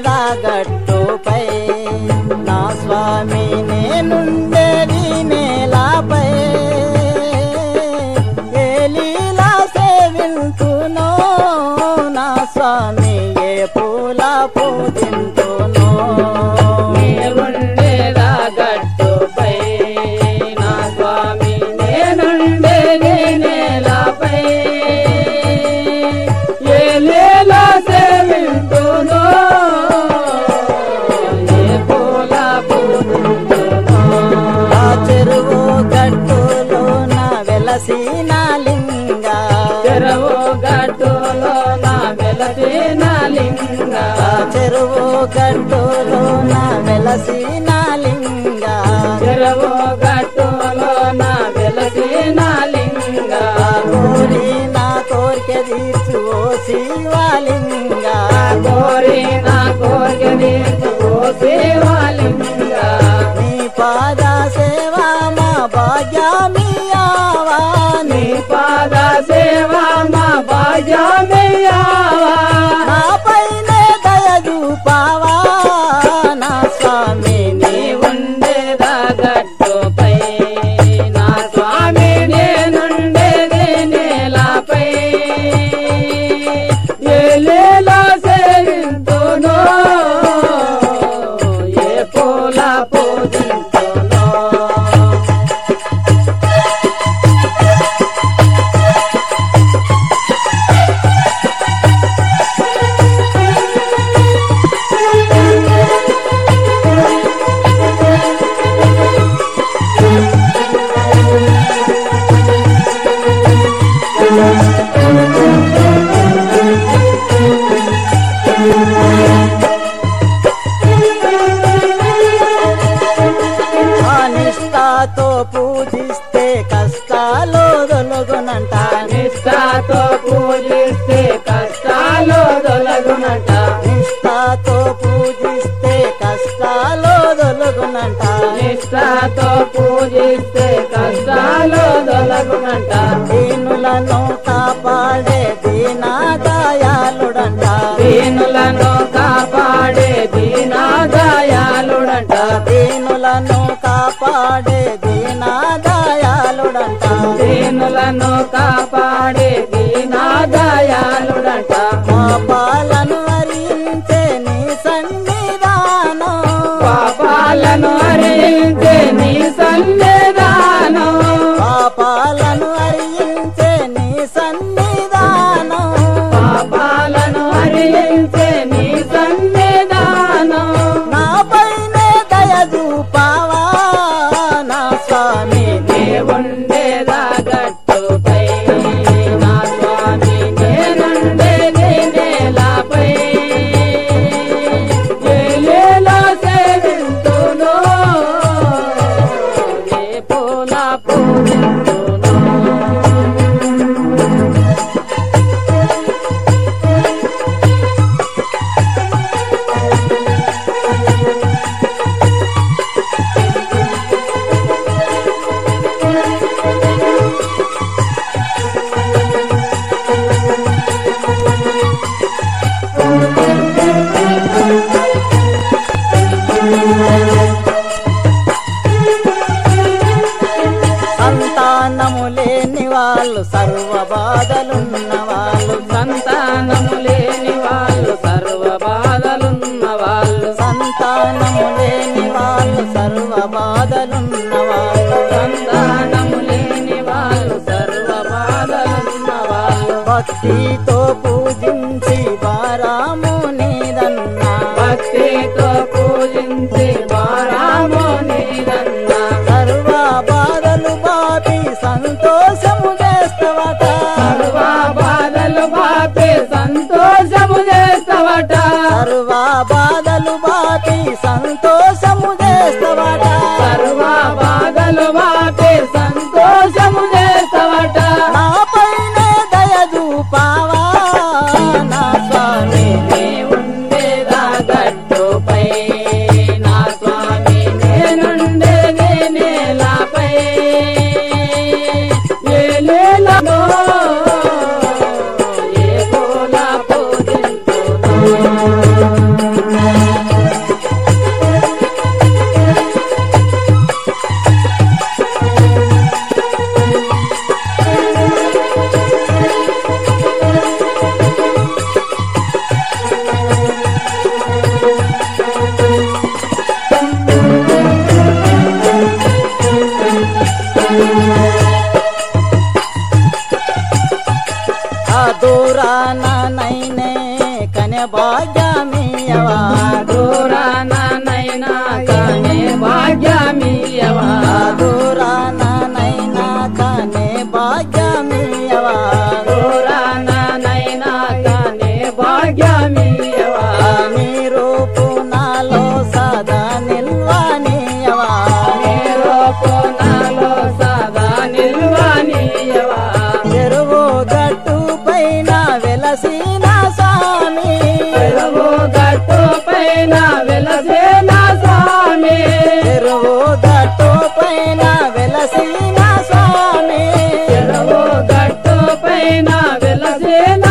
ఉండేదా గట్టుపై నా స్వామి నేనుండేది నేలపై ఏ లీలా సేవింతునో నా స్వామి ఏ పూల పూజింతునో ఉండేదా గట్టుపై నా స్వామి నేనుండేది నేలపై ఏ లీలా సేవింతునో ఏ పూల పూజింతునో ఆ చెరువు గట్టులోన వెలసిన లింగ చెరవు గట్టులో నా వెలసిన లింగ ఆ చెరువు గట్టులోన వెలసిన లింగ చెరవు గట్టులో నా వెలసిన లింగ ఆ కోరి నా కోరిక తీర్చు ఓ శివలింగ కోరి నా కోరిక నీకు ఓ శివలింగ నీ పాద సేవా మా భాగ్యమియావా నీ పాద సేవ మా భాగ్యమయ్యావా నా పైనే దయ చూపావా నా స్వామి నీ నీ ఉండేదా గట్టుపై నా స్వామి నేనుండేది నేలపై ఏ లీలా సేవింతునో ఏ పూల పూజింతునో ఆ నిష్ఠతో పూజిస్తే కష్టాలు దొలుగునంట నిష్ఠతో పూజిస్తే కష్టాలు తొలగునట నిష్ఠతో పూజిస్తే కష్టాలు దొలుగునంట నిష్ఠతో పూజిస్తే కష్టాలు తొలగునట దీనులను కాపాడే దీనాదాయాలుడంట దీనులను కాపాడే దీనాదయాలుడంట దీనులను కాపాడే దీనాదాయాలుడంట దీనులను కాపాడే దీనాదయాలుడంట మా పాలను హరించే నీ సన్నిధానం పాపాలను హరించే నీ సన్నిధానం పాపాలను హరించే నీ సన్నిధానం పాపాలను హరించే నీ సన్నిధానం నా పైనే దయ చూపావా నా స్వామి నే ఉండేదా గట్టుపై నా స్వామి నేనుండేది నేలపై ఏ లీలా సేవింతునో ఏ పూల పూజింతునో సంతానము లేని వాళ్ళు సర్వ బాధలున్న వాళ్ళు సంతానము లేని వాళ్ళు సర్వ బాధలున్న వాళ్ళు సంతానము లేని వాళ్ళు సర్వ బాధలున్న వాళ్ళు సంతానము లేని వాళ్ళు సర్వ బాధలున్న వాళ్ళు భక్తితో పూజించి వారాము నీదన్నా భక్తితో పూజించి వారాము నీదన్న సర్వ బాధలు బాపి సంతోషము చేస్తవట సర్వ బాధలు బాపే సంతోషము చేస్తావట సర్వ బాధలు బాపి సంతోషము చేస్తవట సర్వ బాధలు బాపే సంతోషము చేస్తావట నా పైనే దయ చూపావా నా స్వామి నీ ఉండేదా గట్టుపై నా స్వామి నేనుండేది నేలపై ఏ లీలలో ఏ పూల పూజింతునో వెలసేన స్వామి చెరువు గట్టు పైన వెలసిన స్వామి చెరువు గట్టు పైన వెలసేన